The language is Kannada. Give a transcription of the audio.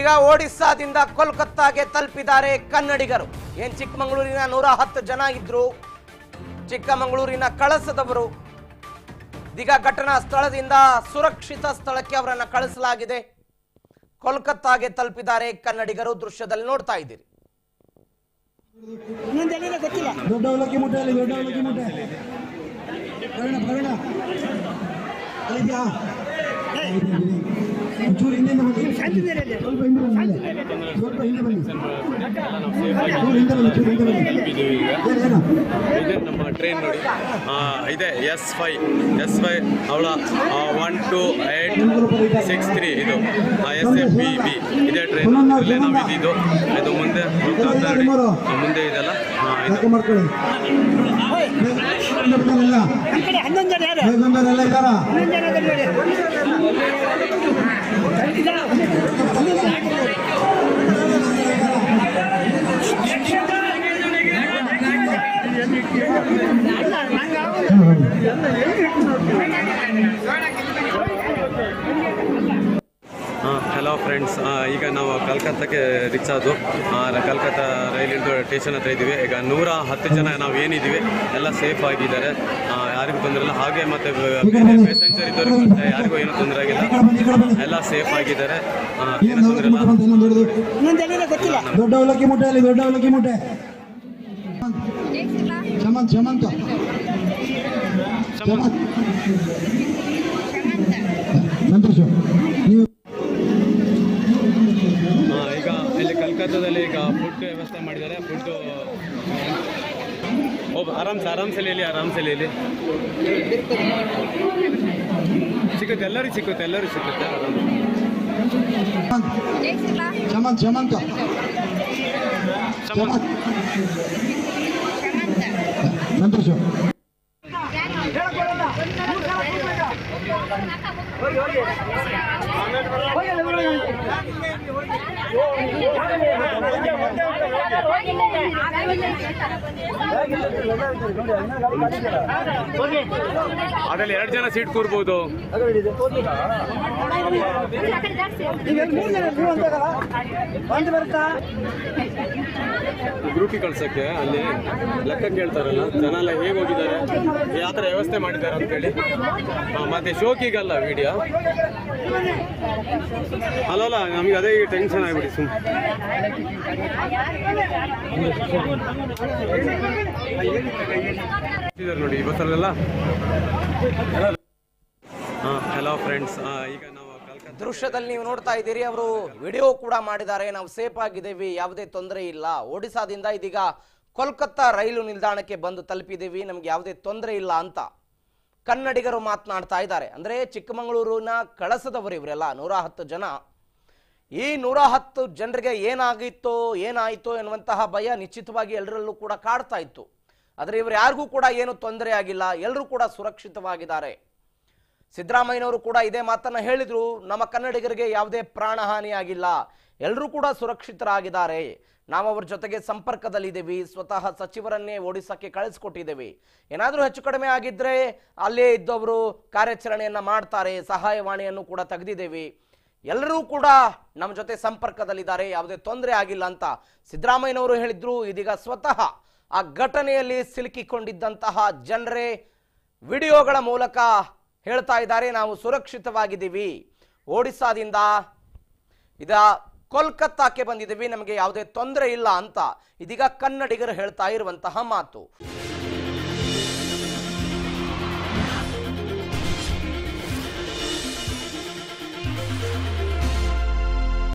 ಇದೀಗ ಒಡಿಸ್ಸಾದಿಂದ ಕೋಲ್ಕತ್ತಾಗೆ ತಲುಪಿದ್ದಾರೆ ಕನ್ನಡಿಗರು ಏನ್ ಚಿಕ್ಕಮಗಳೂರಿನ ನೂರ ಹತ್ತು ಜನ ಇದ್ರು ಚಿಕ್ಕಮಗಳೂರಿನ ಕಳಸದವರು ಇದೀಗ ಘಟನಾ ಸ್ಥಳದಿಂದ ಸುರಕ್ಷಿತ ಸ್ಥಳಕ್ಕೆ ಅವರನ್ನ ಕಳಿಸಲಾಗಿದೆ ಕೋಲ್ಕತ್ತಾಗೆ ತಲುಪಿದ್ದಾರೆ ಕನ್ನಡಿಗರು ದೃಶ್ಯದಲ್ಲಿ ನೋಡ್ತಾ ಇದ್ದೀರಿ ಇನ್ನೊಂದು ಎಲ್ಲಿದೆ ಗೊತ್ತಿಲ್ಲ ದೊಡ್ಡ ಅವಲಕ್ಕಿ ಮುಟ್ಟೆ ಅಲ್ಲಿ ದೊಡ್ಡ ಅವಲಕ್ಕಿ ಮುಟ್ಟೆ ಪ್ರವೀಣ ಪ್ರವೀಣ ಅಲ್ಲಿದ್ಯಾ ಒಂಚೂರು ಹಿಂದಿಂದ ಬನ್ನಿ ಶಾಂತಿನಗರಲ್ಲಿ ಸ್ವಲ್ಪ ಹಿಂದೆ ಬನ್ನಿ ಮೇಲೆ. ಸ್ವಲ್ಪ ಹಿಂದೆ ಬನ್ನಿ ಚೂರು ಹಿಂದೆ ಬನ್ನಿ ಚೂರು ಹಿಂದೆ ಬನ್ನಿ ತಲುಪಿದ್ದೀವಿ ಈಗ ಏನೇನು ಇದೆ ನಮ್ಮ ಟ್ರೈನ್ ನೋಡಿ ಆ, ಇದೆ ಎಸ್ ಫೈ ಎಸ್ ಫೈ ಅವಳ one two eight six three ಇದು ಎಸ್ ಎಫ್ ಬಿ ಬಿ ಇದೇ ಟ್ರೈನ್ ಇಲ್ಲೇ ನಾವು ಇದ್ದಿದ್ದು ಇದು ಮುಂದೆ ಹೋಗ್ತಾ ಹೋಗ್ತಾ ನೋಡಿ ಆ, ಮುಂದೆ ಇದೆಲ್ಲ ಆ, ಇದು ಯಾಕೆ ಮಾಡ್ಕೊಳ್ಳಿ ಹಿಂದೆ ಬರ್ತಾರಲ್ಲ ನಮ್ಮ ಕಡೆ ಹನ್ನೊಂದು ಜನ ಯಾರು ಬೇಗಂದವರೆಲ್ಲ ಇದ್ದಾರಾ ಹನ್ನೊಂದು ಜನ ಅದಾರೆ ನೋಡಿ ಈಗ ಹನ್ನೊಂದು ಜನ ಹಾಕಿದ್ದಾರೆ. ಅಲ್ಲ, ನಂಗೆ ಆಗೋದು. ಹಲೋ ಫ್ರೆಂಡ್ಸ್ ಈಗ ನಾವು ಕಲ್ಕತ್ತಾಕ್ಕೆ ರೀಚ್ ಆದ್ದು ಆ, ಕಲ್ಕತ್ತಾ ರೈಲಿಂದು ಸ್ಟೇಷನ್ ಹತ್ರ ಇದ್ದೀವಿ ಈಗ ನೂರ ಹತ್ತು ಜನ ನಾವು ಏನಿದ್ದೀವಿ ಎಲ್ಲ ಸೇಫ್ ಆಗಿದ್ದಾರೆ ಆ, ಯಾರಿಗೂ ತೊಂದರೆ ಇಲ್ಲ ಹಾಗೆ ಮತ್ತೆ ಬೇರೆ ಪ್ಯಾಸೆಂಜರ್ ಇದ್ದವ್ರಿಗೆ ಮತ್ತೆ ಯಾರಿಗೂ ಏನೂ ತೊಂದರೆ ಆಗಿಲ್ಲ ಈ ಕಡೆ ಬನ್ನಿ ಎಲ್ಲ ಸೇಫ್ ಆಗಿದ್ದಾರೆ ಆ, ಏನು ಏನೂ ತೊಂದರೆ ಅವಲಕ್ಕಿ ಇಲ್ಲ ಮುಟ್ಟೆ ಬಂತು ಇನ್ನೊಂದು ಹಿಡಿದು ಇನ್ನೊಂದು ಎಲ್ಲಿದೆ ಗೊತ್ತಿಲ್ಲ ದೊಡ್ಡ ಅವಲಕ್ಕಿ ಮುಟ್ಟೆ ಅಲ್ಲಿ ದೊಡ್ಡ ಅವಲಕ್ಕಿ ಮುಟ್ಟೆ ಶಮಂತ್ ಶಮಂತ ಶಮಂತ್ ಸಂತೋಷ ನೀವು ಆ, ಈಗ ಇಲ್ಲಿ ಕಲ್ಕತ್ತಾದಲ್ಲಿ ಈಗ ಫುಡ್ ವ್ಯವಸ್ಥೆ ಮಾಡಿದ್ದಾರೆ ಫುಡ್ಡು ಓ ಆರಾಮ್ಸೆ ಆರಾಮ್ಸೆ ಇಲ್ಲಿ ಆರಾಮ್ಸೆ ಇಲ್ಲಿ ಸಿಗುತ್ತೆ ಎಲ್ಲರಿಗೂ ಸಿಕ್ಕುತ್ತೆ ಎಲ್ಲರಿಗೂ ಸಿಕ್ಕುತ್ತೆ ಆರಾಮ್ ಶಮಂತ್ ಶಮಂತ ಶಮಂತ್ ಸಂತೋಷ ಅದ್ರಲ್ಲಿ ಎರಡು ಜನ ಸೀಟ್ ಕೂರ್ಬೋದು ಈಗ ಮೂರು ಜನ ನೀವು ಅಂತಾಗಲ್ಲ ಒಂದು ಬರುತ್ತಾ ಗ್ರೂಪಿಗೆ ಕಳ್ಸೋಕ್ಕೆ ಅಲ್ಲಿ ಲೆಕ್ಕ ಕೇಳ್ತಾರಲ್ಲ ಜನ ಎಲ್ಲ ಹೇಗೆ ಹೋಗಿದ್ದಾರೆ ಯಾವ ಥರ ವ್ಯವಸ್ಥೆ ಮಾಡಿದ್ದಾರೆ ಅಂತೇಳಿ ಆ, ಮತ್ತೆ ಶೋಕಿಗಲ್ಲ ವಿಡಿಯೋ ಅಲ್ಲಲ್ಲ ನಮಗೆ ಅದೇ ಟೆನ್ಷನ್ ಆಗಿಬಿಡಿ ಸುಮ್ಮನೆ ನೋಡಿ ಈ ಬಸ್ಸಲ್ಲೆಲ್ಲ ಹಾಂ ಹಲೋ ಫ್ರೆಂಡ್ಸ್ ಈಗ ನಾವು ಕಲ್ಕತ್ತಾ ದೃಶ್ಯದಲ್ಲಿ ನೀವು ನೋಡ್ತಾ ಇದ್ದೀರಿ ಅವರು ವಿಡಿಯೋ ಕೂಡ ಮಾಡಿದ್ದಾರೆ ನಾವು ಸೇಫ್ ಆಗಿದ್ದೀವಿ ಯಾವುದೇ ತೊಂದರೆ ಇಲ್ಲ ಒಡಿಸಾದಿಂದ ಇದೀಗ ಕೋಲ್ಕತ್ತಾ ರೈಲು ನಿಲ್ದಾಣಕ್ಕೆ ಬಂದು ತಲುಪಿದ್ದೀವಿ ನಮ್ಗೆ ಯಾವುದೇ ತೊಂದರೆ ಇಲ್ಲ ಅಂತ ಕನ್ನಡಿಗರು ಮಾತನಾಡ್ತಾ ಇದ್ದಾರೆ ಅಂದ್ರೆ ಚಿಕ್ಕಮಗಳೂರಿನ ಕಳಸದವರು ಇವರೆಲ್ಲ ನೂರ ಹತ್ತು ಜನ ಈ ನೂರ ಹತ್ತು ಜನರಿಗೆ ಏನಾಗಿತ್ತೋ ಏನಾಯಿತೋ ಎನ್ನುವಂತಹ ಭಯ ನಿಶ್ಚಿತವಾಗಿ ಎಲ್ಲರಲ್ಲೂ ಕೂಡ ಕಾಡ್ತಾ ಇತ್ತು ಆದರೆ ಇವರು ಯಾರಿಗೂ ಕೂಡ ಏನು ತೊಂದರೆ ಆಗಿಲ್ಲ ಎಲ್ಲರೂ ಕೂಡ ಸುರಕ್ಷಿತವಾಗಿದ್ದಾರೆ ಸಿದ್ದರಾಮಯ್ಯನವರು ಕೂಡ ಇದೇ ಮಾತನ್ನ ಹೇಳಿದ್ರು ನಮ್ಮ ಕನ್ನಡಿಗರಿಗೆ ಯಾವುದೇ ಪ್ರಾಣಹಾನಿ ಆಗಿಲ್ಲ ಎಲ್ಲರೂ ಕೂಡ ಸುರಕ್ಷಿತರಾಗಿದ್ದಾರೆ ನಾವು ಅವ್ರ ಜೊತೆಗೆ ಸಂಪರ್ಕದಲ್ಲಿದ್ದೀವಿ ಸ್ವತಃ ಸಚಿವರನ್ನೇ ಒಡಿಸಕ್ಕೆ ಕಳಿಸ್ಕೊಟ್ಟಿದ್ದೇವೆ ಏನಾದರೂ ಹೆಚ್ಚು ಕಡಿಮೆ ಆಗಿದ್ರೆ ಅಲ್ಲೇ ಇದ್ದವರು ಕಾರ್ಯಾಚರಣೆಯನ್ನ ಮಾಡ್ತಾರೆ ಸಹಾಯವಾಣಿಯನ್ನು ಕೂಡ ತೆಗೆದಿದ್ದೇವೆ ಎಲ್ಲರೂ ಕೂಡ ನಮ್ಮ ಜೊತೆ ಸಂಪರ್ಕದಲ್ಲಿದ್ದಾರೆ ಯಾವುದೇ ತೊಂದರೆ ಆಗಿಲ್ಲ ಅಂತ ಸಿದ್ದರಾಮಯ್ಯನವರು ಹೇಳಿದ್ರು ಇದೀಗ ಸ್ವತಃ ಆ ಘಟನೆಯಲ್ಲಿ ಸಿಲುಕಿಕೊಂಡಿದ್ದಂತಹ ಜನರೇ ವಿಡಿಯೋಗಳ ಮೂಲಕ ಹೇಳ್ತಾ ಇದ್ದಾರೆ ನಾವು ಸುರಕ್ಷಿತವಾಗಿದ್ದೀವಿ ಒಡಿಸ್ಸಾದಿಂದ ಇದ ಕೋಲ್ಕತ್ತಾಕ್ಕೆ ಬಂದಿದ್ದೀವಿ ನಮಗೆ ಯಾವುದೇ ತೊಂದರೆ ಇಲ್ಲ ಅಂತ ಇದೀಗ ಕನ್ನಡಿಗರು ಹೇಳ್ತಾ ಇರುವಂತಹ ಮಾತು